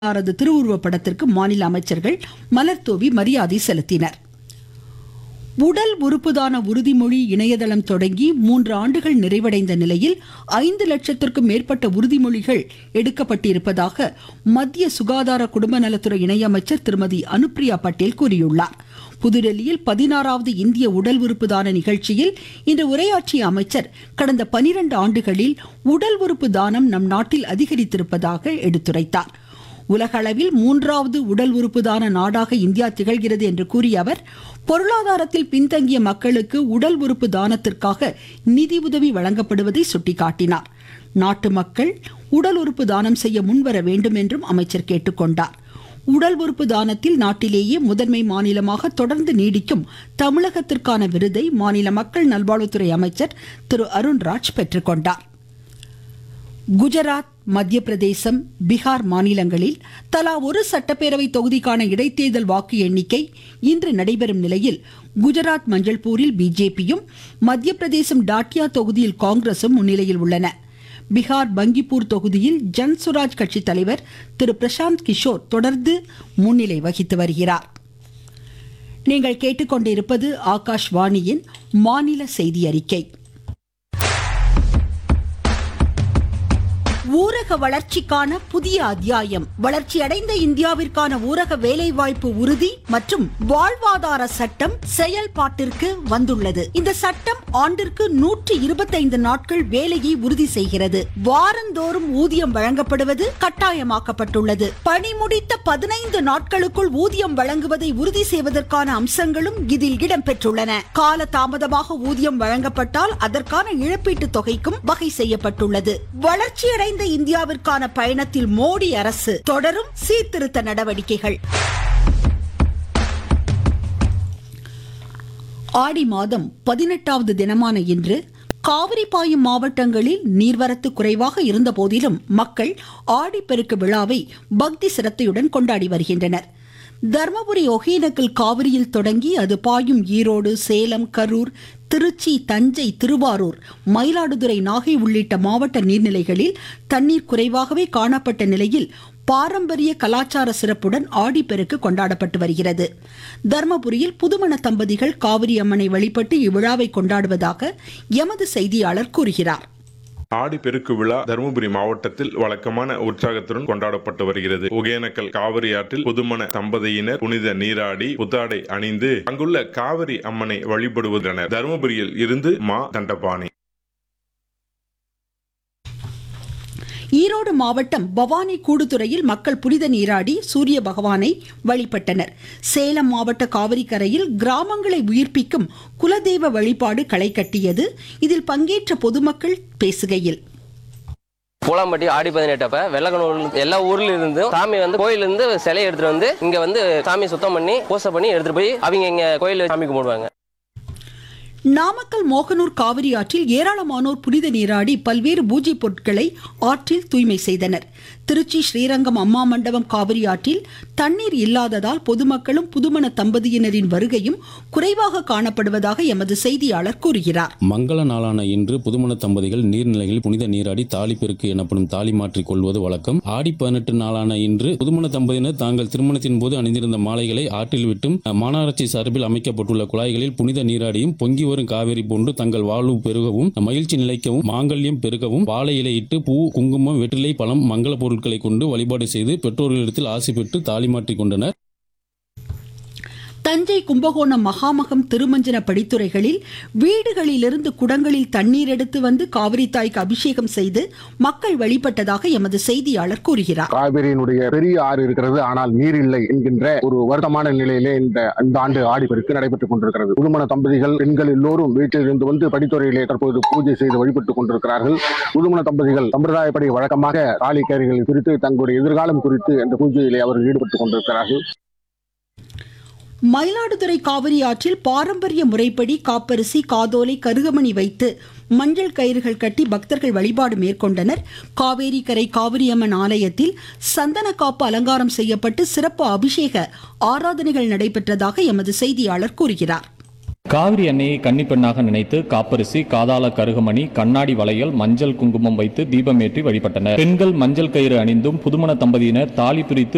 அவரது திருவுருவப் படத்திற்கு மாநில அமைச்சர்கள் மலர்தூவி மரியாதை செலுத்தினர் உடல் உறுப்புதான உறுதிமொழி இணையதளம் தொடங்கி மூன்று ஆண்டுகள் நிறைவடைந்த நிலையில் ஐந்து லட்சத்திற்கும் மேற்பட்ட உறுதிமொழிகள் எடுக்கப்பட்டிருப்பதாக மத்திய சுகாதார குடும்ப நலத்துறை இணையமைச்சர் திருமதி அனுப்பிரியா பட்டேல் கூறியுள்ளார் புதுடெல்லியில் பதினாறாவது இந்திய உடல் உறுப்பு தான நிகழ்ச்சியில் இன்று உரையாற்றிய அமைச்சர் கடந்த பனிரெண்டு ஆண்டுகளில் உடல் உறுப்பு தானம் நம் நாட்டில் அதிகரித்திருப்பதாக எடுத்துரைத்தார் உலகளவில் மூன்றாவது உடல் உறுப்பு தான நாடாக இந்தியா திகழ்கிறது என்று கூறிய அவர் பொருளாதாரத்தில் பின்தங்கிய மக்களுக்கு உடல் உறுப்பு தானத்திற்காக நிதி உதவி வழங்கப்படுவதை சுட்டிக்காட்டினார் நாட்டு மக்கள் உடல் உறுப்பு தானம் செய்ய முன்வர வேண்டும் என்றும் அமைச்சர் கேட்டுக்கொண்டார் உடல் உறுப்பு தானத்தில் நாட்டிலேயே முதன்மை மாநிலமாக தொடர்ந்து நீடிக்கும் தமிழகத்திற்கான விருதை மாநில மக்கள் நல்வாழ்வுத்துறை அமைச்சர் திரு அருண்ராஜ் பெற்றுக்கொண்டார் குஜராத் மத்திய பிரதேசம் பீகார் மாநிலங்களில் தலா ஒரு சட்டப்பேரவை தொகுதிக்கான இடைத்தேர்தல் வாக்கு எண்ணிக்கை இன்று நடைபெறும் நிலையில் குஜராத் மஞ்சள்பூரில் பிஜேபியும் மத்திய பிரதேசம் டாட்டியா தொகுதியில் காங்கிரசும் முன்னிலையில் உள்ளன பீகார் பங்கிப்பூர் தொகுதியில் ஜன்சுராஜ் கட்சி தலைவர் திரு பிரசாந்த் கிஷோர் தொடர்ந்து முன்னிலை வகித்து வருகிறார் நீங்கள் கேட்டுக்கொண்டிருப்பது ஆகாஷ்வாணியின் மாநில செய்தி அறிக்கை ஊரக வளர்ச்சிக்கான புதிய அத்தியாயம் வளர்ச்சியடைந்த இந்தியாவிற்கான ஊரக வேலைவாய்ப்பு உறுதி மற்றும் வாழ்வாதார சட்டம் செயல்பாட்டிற்கு வந்துள்ளது இந்த சட்டம் ஆண்டிற்கு நூற்றி இருபத்தைந்து நாட்கள் வேலையை உறுதி செய்கிறது வாரந்தோறும் ஊதியம் வழங்கப்படுவது கட்டாயமாக்கப்பட்டுள்ளது பணி முடித்த பதினைந்து நாட்களுக்குள் ஊதியம் வழங்குவதை உறுதி செய்வதற்கான அம்சங்களும் இதில் இடம்பெற்றுள்ளன கால தாமதமாக ஊதியம் வழங்கப்பட்டால் அதற்கான இழப்பீட்டு தொகைக்கும் வகை செய்யப்பட்டுள்ளது வளர்ச்சியடைந்த இந்தியாவிற்கான பயணத்தில் மோடி அரசு தொடரும் சீர்திருத்த நடவடிக்கைகள் ஆடி மாதம் பதினெட்டாவது தினமான இன்று காவிரி பாயும் மாவட்டங்களில் நீர்வரத்து குறைவாக இருந்த போதிலும் மக்கள் ஆடிப்பெருக்கு விழாவை பக்தி சிரத்தையுடன் கொண்டாடி வருகின்றனர் தர்மபுரி ஒகேனக்கல் காவிரியில் தொடங்கி அது பாயும் ஈரோடு சேலம் கரூர் திருச்சி தஞ்சை திருவாரூர் மயிலாடுதுறை நாகை உள்ளிட்ட மாவட்ட நீர்நிலைகளில் தண்ணீர் குறைவாகவே காணப்பட்ட நிலையில் பாரம்பரிய கலாச்சார சிறப்புடன் ஆடிப்பெருக்கு கொண்டாடப்பட்டு வருகிறது தர்மபுரியில் புதுமண தம்பதிகள் காவிரி அம்மனை வழிபட்டு இவ்விழாவை கொண்டாடுவதாக எமது செய்தியாளர் கூறுகிறார் ஆடி பெருக்கு விழா தருமபுரி மாவட்டத்தில் வழக்கமான உற்சாகத்துடன் கொண்டாடப்பட்டு வருகிறது ஒகேனக்கல் காவிரி ஆற்றில் புதுமண தம்பதியினர் புனித நீராடி புத்தாடை அணிந்து அங்குள்ள காவிரி அம்மனை வழிபடுவதனர் தருமபுரியில் இருந்து மா தண்டபாணி ஈரோடு மாவட்டம் பவானி கூடுதுறையில் மக்கள் புனித நீராடி சூரிய பகவானை வழிபட்டனர் சேலம் மாவட்ட காவிரி கரையில் கிராமங்களை உயிர்ப்பிக்கும் குலதெய்வ வழிபாடு களை கட்டியது இதில் பங்கேற்ற பொதுமக்கள் பேசுகையில் பூலாம்பட்டி ஆடி பதினெட்டப்ப வெள்ளக்கணூர் எல்லா ஊர்ல இருந்தும் சாமி வந்து கோயில இருந்து சிலையை எடுத்துட்டு வந்து இங்க வந்து சாமி சுத்தம் பண்ணி பூசை பண்ணி எடுத்துட்டு போய் அவங்க இங்க கோயில சாமி கும்பிடுவாங்க நாமக்கல் மோகனூர் காவிரி ஆற்றில் ஏராளமானோர் புனித நீராடி பல்வேறு பூஜை பொருட்களை ஆற்றில் தூய்மை செய்தனர் திருச்சி ஸ்ரீரங்கம் அம்மா மண்டபம் காவிரி ஆற்றில் தண்ணீர் இல்லாததால் பொதுமக்களும் புதுமண தம்பதியினரின் வருகையும் குறைவாக காணப்படுவதாக எமது செய்தியாளர் கூறுகிறார் மங்கள நாளான இன்று புதுமண தம்பதிகள் நீர்நிலைகளில் புனித நீராடி தாலி பெருக்கு எனப்படும் தாலி மாற்றிக் கொள்வது வழக்கம் ஆடி பதினெட்டு நாளான இன்று புதுமண தம்பதியினர் தாங்கள் திருமணத்தின் போது அணிந்திருந்த மாலைகளை ஆற்றில் விட்டும் மாநகராட்சி சார்பில் அமைக்கப்பட்டுள்ள குழாய்களில் புனித நீராடியும் பொங்கி வரும் காவேரி போன்று தங்கள் வாழ்வு பெருகவும் மகிழ்ச்சி நிலைக்கவும் மாங்கல்யம் பெருகவும் வாழை இலையிட்டு பூ குங்குமம் வெற்றிலை பழம் மங்கள பொருட்களை கொண்டு வழிபாடு செய்து பெற்றோர்களிடத்தில் ஆசை பெற்று தாலி மாற்றிக் கொண்டனர் தஞ்சை கும்பகோணம் மகாமகம் திருமஞ்சன படித்துறைகளில் வீடுகளிலிருந்து குடங்களில் தண்ணீர் எடுத்து வந்து காவிரி தாய்க்கு அபிஷேகம் செய்து மக்கள் வழிபட்டதாக எமது செய்தியாளர் கூறுகிறார் காவிரியினுடைய பெரிய ஆறு இருக்கிறது ஆனால் நீர் இல்லை என்கின்ற ஒரு வருத்தமான நிலையிலே இந்த இந்த ஆண்டு ஆடிப்பெருக்கு நடைபெற்றுக் கொண்டிருக்கிறது புதுமண தம்பதிகள் பெண்கள் எல்லோரும் வீட்டில் இருந்து வந்து படித்துறையிலே தற்போது பூஜை செய்து வழிபட்டுக் கொண்டிருக்கிறார்கள் புதுமண தம்பதிகள் சம்பிரதாயப்படி வழக்கமாக தாலி கயிறுகள் குறித்து தங்களுடைய எதிர்காலம் குறித்து அந்த பூஜையிலே அவர்கள் ஈடுபட்டுக் கொண்டிருக்கிறார்கள் மயிலாடுதுறை காவிரி ஆற்றில் பாரம்பரிய முறைப்படி காப்பரிசி காதோலை கருகமணி வைத்து மஞ்சள் கயிறுகள் கட்டி பக்தர்கள் வழிபாடு மேற்கொண்டனர் காவேரி கரை காவிரியம்மன் ஆலயத்தில் சந்தன காப்பு அலங்காரம் செய்யப்பட்டு சிறப்பு அபிஷேக ஆராதனைகள் நடைபெற்றதாக எமது செய்தியாளர் கூறுகிறார் காவிரி அன்னையை கன்னிப்பெண்ணாக நினைத்து காப்பரிசி காதாள கருகமணி கண்ணாடி வளையல் மஞ்சள் குங்குமம் வைத்து தீபமேற்றி வழிபட்டனர் பெண்கள் மஞ்சள் கயிறு அணிந்தும் புதுமண தம்பதியினர் தாலி பிரித்து